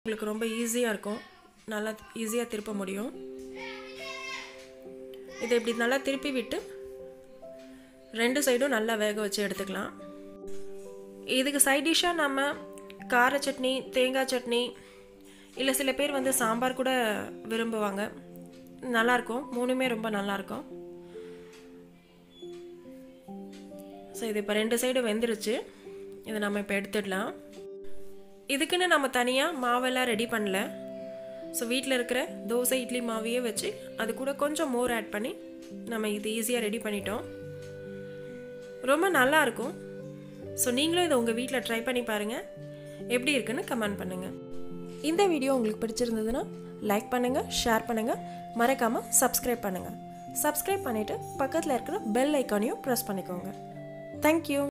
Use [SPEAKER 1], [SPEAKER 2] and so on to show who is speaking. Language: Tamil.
[SPEAKER 1] உங்களுக்கு ரொம்ப ஈஸியாக இருக்கும் நல்லா ஈஸியாக திருப்ப முடியும் இதை இப்படி நல்லா திருப்பி விட்டு ரெண்டு சைடும் நல்லா வேக வச்சு எடுத்துக்கலாம் இதுக்கு சைட் டிஷ்ஷாக நம்ம கார சட்னி தேங்காய் சட்னி இல்லை சில பேர் வந்து சாம்பார் கூட விரும்புவாங்க நல்லாயிருக்கும் மூணுமே ரொம்ப நல்லாயிருக்கும் ஸோ இது இப்போ ரெண்டு சைடு வெந்துருச்சு இதை நம்ம இப்போ எடுத்துடலாம் இதுக்குன்னு நம்ம தனியாக மாவெல்லாம் ரெடி பண்ணல ஸோ வீட்டில் இருக்கிற தோசை இட்லி மாவையே வச்சு அது கூட கொஞ்சம் மோர் ஆட் பண்ணி நம்ம இது ஈஸியாக ரெடி பண்ணிட்டோம் ரொம்ப நல்லா இருக்கும் ஸோ நீங்களும் இதை உங்கள் வீட்டில் ட்ரை பண்ணி பாருங்கள் எப்படி இருக்குன்னு கமெண்ட் பண்ணுங்கள் இந்த வீடியோ உங்களுக்கு பிடிச்சிருந்ததுன்னா லைக் பண்ணுங்கள் ஷேர் பண்ணுங்கள் மறக்காமல் சப்ஸ்கிரைப் பண்ணுங்கள் சப்ஸ்கிரைப் பண்ணிவிட்டு பக்கத்தில் இருக்கிற பெல் ஐக்கானையும் ப்ரெஸ் பண்ணிக்கோங்க தேங்க்யூ